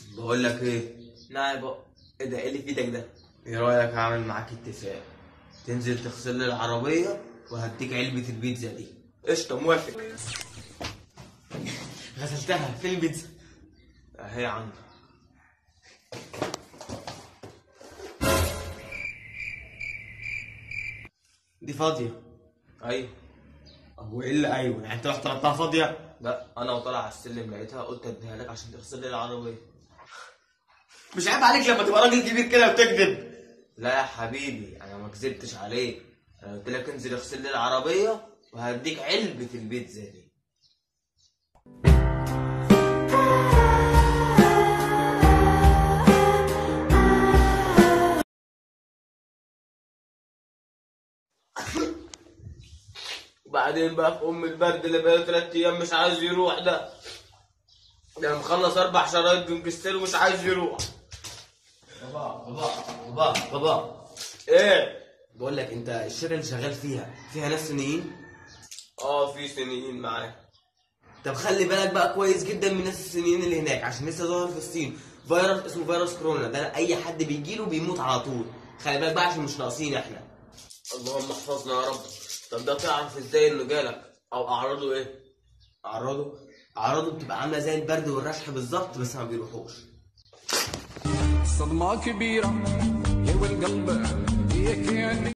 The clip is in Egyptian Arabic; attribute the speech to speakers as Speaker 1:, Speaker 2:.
Speaker 1: بقول لك ايه
Speaker 2: نعم بقى ايه ده ايه اللي في ايدك ده
Speaker 1: ايه رايك اعمل معاك اتفاق تنزل تغسل لي العربيه وهديك علبه البيتزا دي
Speaker 2: قشطه موافق غسلتها فين البيتزا
Speaker 1: اهي عندك
Speaker 2: دي فاضيه
Speaker 1: ايوه
Speaker 2: هو ايه اللي ايوه يعني انت رحت طلعتها فاضيه
Speaker 1: لا انا وطالع على السلم لقيتها قلت اديها لك عشان تغسل لي العربيه
Speaker 2: مش عيب عليك لما تبقى راجل كبير كده وتكذب
Speaker 1: لا يا حبيبي انا ما كذبتش عليك انا قلت لك انزل اغسل لي العربيه وهديك علبه البيتزا دي وبعدين بقى في ام البرد اللي بقاله ثلاث ايام مش عايز يروح ده ده مخلص اربع شرايط جنكستير ومش عايز يروح
Speaker 2: بابا بابا بابا بابا
Speaker 1: ايه
Speaker 2: بقول لك انت الشركه اللي شغال فيها فيها ناس صينيين
Speaker 1: اه في سنين معاه
Speaker 2: طب خلي بالك بقى كويس جدا من الناس الصينيين اللي هناك عشان لسه ظاهر في الصين فيروس اسمه فيروس كورونا ده اي حد بيجيله بيموت على طول خلي بالك بقى عشان مش ناقصين احنا
Speaker 1: اللهم احفظنا يا رب طب ده تعرف ازاي انه جالك او اعراضه ايه
Speaker 2: اعراضه اعراضه بتبقى عامله زي البرد والرشح بالظبط بس ما بيروحوش
Speaker 3: صدمة كبيرة يا والقلب هي كأني